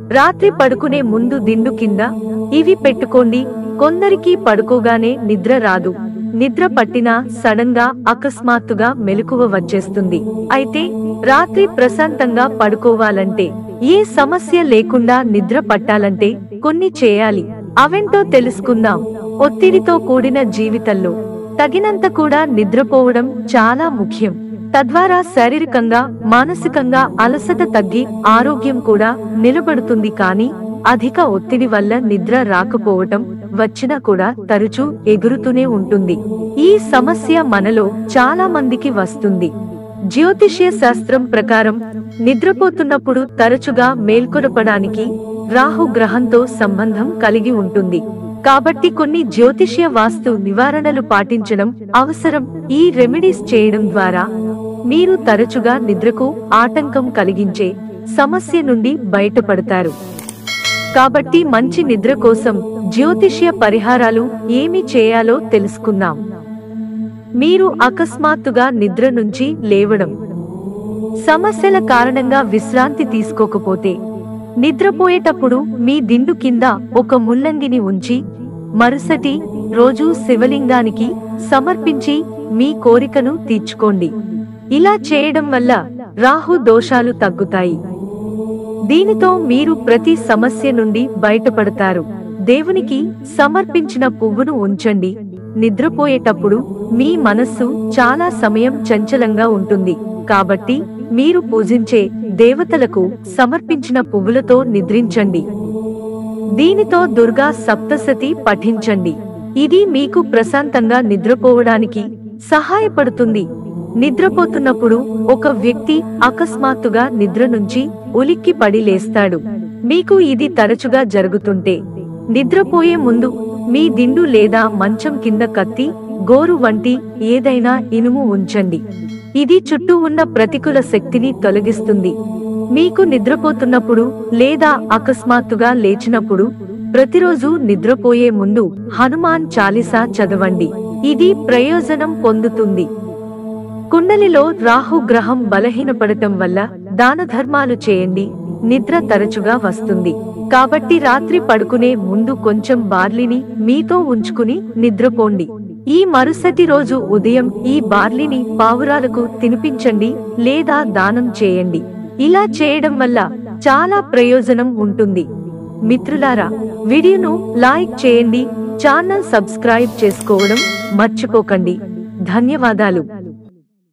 రాత్రి పడుకునే ముందు దిండు కింద ఇవి పెట్టుకోండి కొందరికి పడుకోగానే నిద్ర రాదు నిద్ర పట్టినా సడన్ గా అకస్మాత్తుగా మెలకువ వచ్చేస్తుంది అయితే రాత్రి ప్రశాంతంగా పడుకోవాలంటే ఏ సమస్య లేకుండా నిద్ర పట్టాలంటే కొన్ని చేయాలి అవేంటో తెలుసుకుందాం ఒత్తిడితో కూడిన జీవితంలో తగినంత కూడా నిద్రపోవడం చాలా ముఖ్యం తద్వారా శారీరకంగా మానసికంగా అలసట తగ్గి ఆరోగ్యం కూడా నిలబడుతుంది కానీ అధిక ఒత్తిడి వల్ల నిద్ర రాకపోవటం వచ్చినా కూడా తరచూ ఎగురుతూనే ఉంటుంది ఈ సమస్య మనలో చాలా మందికి వస్తుంది జ్యోతిష్య శాస్త్రం ప్రకారం నిద్రపోతున్నప్పుడు తరచుగా మేల్కొనపడానికి రాహు గ్రహంతో సంబంధం కలిగి ఉంటుంది కాబట్టి కొన్ని జ్యోతిష్య వాస్తు నివారణలు పాటించడం అవసరం ఈ రెమెడీస్ చేయడం ద్వారా మీరు తరచుగా నిద్రకు ఆటంకం కలిగించే సమస్య నుండి బయటపడతారు కాబట్టి మంచి నిద్ర కోసం జ్యోతిష్య పరిహారాలు ఏమి చేయాలో తెలుసుకుందాం మీరు అకస్మాత్తుగా నిద్ర నుంచి లేవడం సమస్యల కారణంగా విశ్రాంతి తీసుకోకపోతే నిద్రపోయేటప్పుడు మీ దిండు కింద ఒక ముల్లంగిని ఉంచి మరుసటి రోజు శివలింగానికి సమర్పించి మీ కోరికను తీర్చుకోండి ఇలా చేయడం వల్ల రాహు దోషాలు తగ్గుతాయి దీనితో మీరు ప్రతి సమస్య నుండి బయటపడతారు దేవునికి సమర్పించిన పువ్వును ఉంచండి నిద్రపోయేటప్పుడు మీ మనస్సు చాలా సమయం చంచలంగా ఉంటుంది కాబట్టి మీరు పూజించే దేవతలకు సమర్పించిన పువ్వులతో నిద్రించండి దీనితో దుర్గా సప్తసతి పఠించండి ఇది మీకు ప్రశాంతంగా నిద్రపోవడానికి సహాయపడుతుంది నిద్రపోతున్నప్పుడు ఒక వ్యక్తి అకస్మాత్తుగా నిద్ర నుంచి ఉలిక్కి పడి లేస్తాడు మీకు ఇది తరచుగా జరుగుతుంటే నిద్రపోయే ముందు మీ దిండు లేదా మంచం కింద కత్తి గోరు వంటి ఏదైనా ఇనుము ఉంచండి ఇది చుట్టూ ఉన్న ప్రతికూల శక్తిని తొలగిస్తుంది మీకు నిద్రపోతున్నప్పుడు లేదా అకస్మాత్తుగా లేచినప్పుడు ప్రతిరోజు నిద్రపోయే ముందు హనుమాన్ చాలీసా చదవండి ఇది ప్రయోజనం పొందుతుంది కుండలిలో రాహు గ్రహం బలహీనపడటం వల్ల దాన ధర్మాలు చేయండి నిద్ర తరచుగా వస్తుంది కాబట్టి రాత్రి పడుకునే ముందు కొంచెం బార్లీని మీతో ఉంచుకుని నిద్రపోండి ఈ మరుసటి రోజు ఉదయం ఈ బార్లీని పావురాలకు తినిపించండి లేదా దానం చేయండి ఇలా చేయడం వల్ల చాలా ప్రయోజనం ఉంటుంది మిత్రులారా వీడియోను లైక్ చేయండి ఛానల్ సబ్స్క్రైబ్ చేసుకోవడం మర్చిపోకండి ధన్యవాదాలు